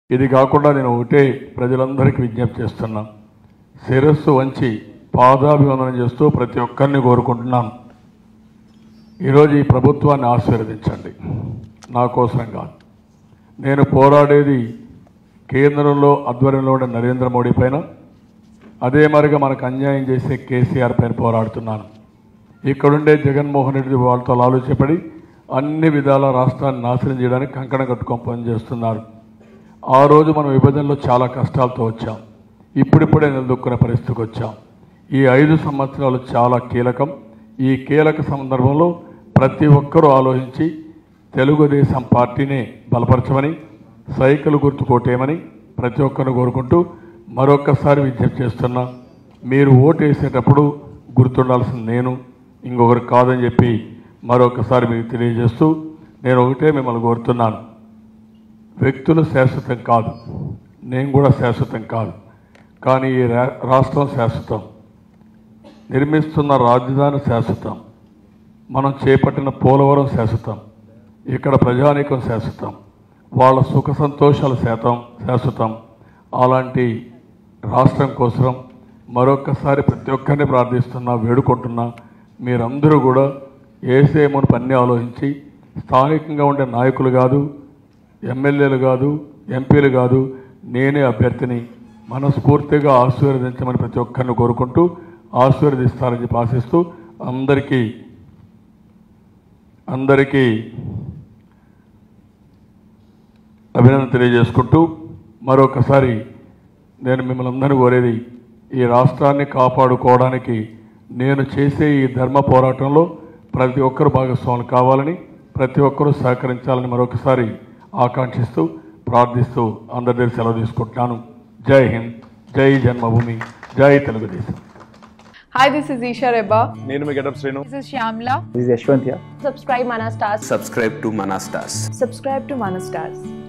ఇది కాకుండా నేను ఒకటే ప్రజలందరికీ విజ్ఞప్తి చేస్తున్నా శిరస్సు వంచి పాదాభివందనం చేస్తూ ప్రతి ఒక్కరిని కోరుకుంటున్నాను ఈరోజు ఈ ప్రభుత్వాన్ని ఆశీర్వదించండి నా కోసం కాదు నేను పోరాడేది కేంద్రంలో ఆధ్వర్యంలో ఉండే నరేంద్ర మోడీ పైన అదే మరిగా మనకు అన్యాయం చేసే కేసీఆర్ పైన పోరాడుతున్నాను ఇక్కడుండే జగన్మోహన్ రెడ్డి వాళ్ళతో ఆలోచపడి అన్ని విధాల రాష్ట్రాన్ని నాశనం చేయడానికి కంకణం కట్టుకొని పనిచేస్తున్నారు ఆ రోజు మనం విభజనలో చాలా కష్టాలతో వచ్చాం ఇప్పుడిప్పుడే నిలదొక్కునే పరిస్థితికి వచ్చాం ఈ ఐదు సంవత్సరాలు చాలా కీలకం ఈ కీలక సందర్భంలో ప్రతి ఒక్కరూ ఆలోచించి తెలుగుదేశం పార్టీని బలపరచమని సైకిల్ గుర్తు కొట్టేయమని ప్రతి ఒక్కరిని కోరుకుంటూ మరొక్కసారి విజ్ఞప్తి చేస్తున్నా మీరు ఓటు వేసేటప్పుడు గుర్తుండాల్సింది నేను ఇంకొకరు కాదని చెప్పి మరొకసారి మీకు తెలియజేస్తూ నేను ఒకటే మిమ్మల్ని కోరుతున్నాను వ్యక్తులు శాశ్వతం కాదు నేను కూడా శాశ్వతం కాదు కానీ ఈ రా- రాష్ట్రం శాశ్వతం నిర్మిస్తున్న రాజధాని శాశ్వతం మనం చేపట్టిన పోలవరం శాశ్వతం ఇక్కడ ప్రజానీకం శాశ్వతం వాళ్ళ సుఖ సంతోషాలు శాతం శాశ్వతం అలాంటి రాష్ట్రం కోసం మరొక్కసారి ప్రతి ఒక్కరిని ప్రార్థిస్తున్నా వేడుకుంటున్నా మీరందరూ కూడా ఏసేమని పని ఆలోచించి స్థానికంగా ఉండే నాయకులు కాదు ఎమ్మెల్యేలు కాదు ఎంపీలు కాదు నేనే అభ్యర్థిని మనస్ఫూర్తిగా ఆశీర్వదించమని ప్రతి ఒక్కరిని కోరుకుంటూ ఆశీర్వదిస్తారని చెప్పి ఆశిస్తూ అందరికీ అందరికీ అభినందన తెలియజేసుకుంటూ మరొకసారి నేను మిమ్మల్ని అందరినీ కోరేది ఈ రాష్ట్రాన్ని కాపాడుకోవడానికి నేను చేసే ఈ ధర్మ పోరాటంలో ప్రతి ఒక్కరు భాగస్వాములు కావాలని ప్రతి ఒక్కరూ సహకరించాలని మరొకసారి ఆకాంక్షిస్తూ ప్రార్థిస్తూ అందరి దగ్గర సెలవు తీసుకుంటున్నాను జై హింద్ జై జన్మభూమి జై Telugu Desam Hi, this is Isha Reba. నేను మీ getup Srinu This is Shyamla. This is Yashwant here. subscribe Mana Stars. subscribe to Manastas. Subscribe to Mana Stars.